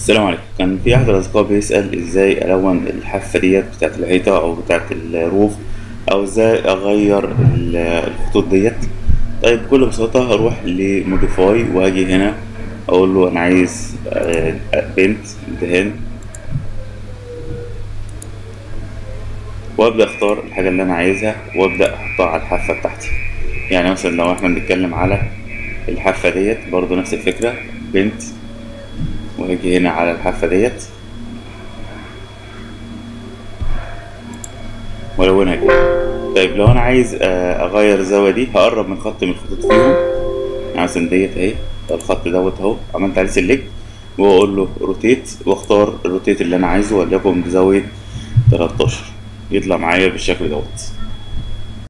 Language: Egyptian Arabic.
السلام عليكم كان في احد الاصدقاء بيسأل ازاي الون الحافة ديت بتاعت الحيطة او بتاعت الروف او ازاي اغير ال- الخطوط ديت طيب بكل بساطة هروح لموديفاي واجي هنا اقول له انا عايز بنت دهان وابدا اختار الحاجة اللي انا عايزها وابدا احطها على الحافة بتاعتي يعني مثلا لو احنا بنتكلم على الحافة ديت برضو نفس الفكرة بنت وهاجي هنا على الحافة ديت والونها كده طيب لو انا عايز آه، اغير الزاوية دي هقرب من خط من الخطوط فيهم يعني مثلا ديت اهي الخط دوت اهو عملت عليه سيلكت واقول له روتيت واختار الروتيت اللي انا عايزه وليكن بزاوية 13 يطلع معايا بالشكل دوت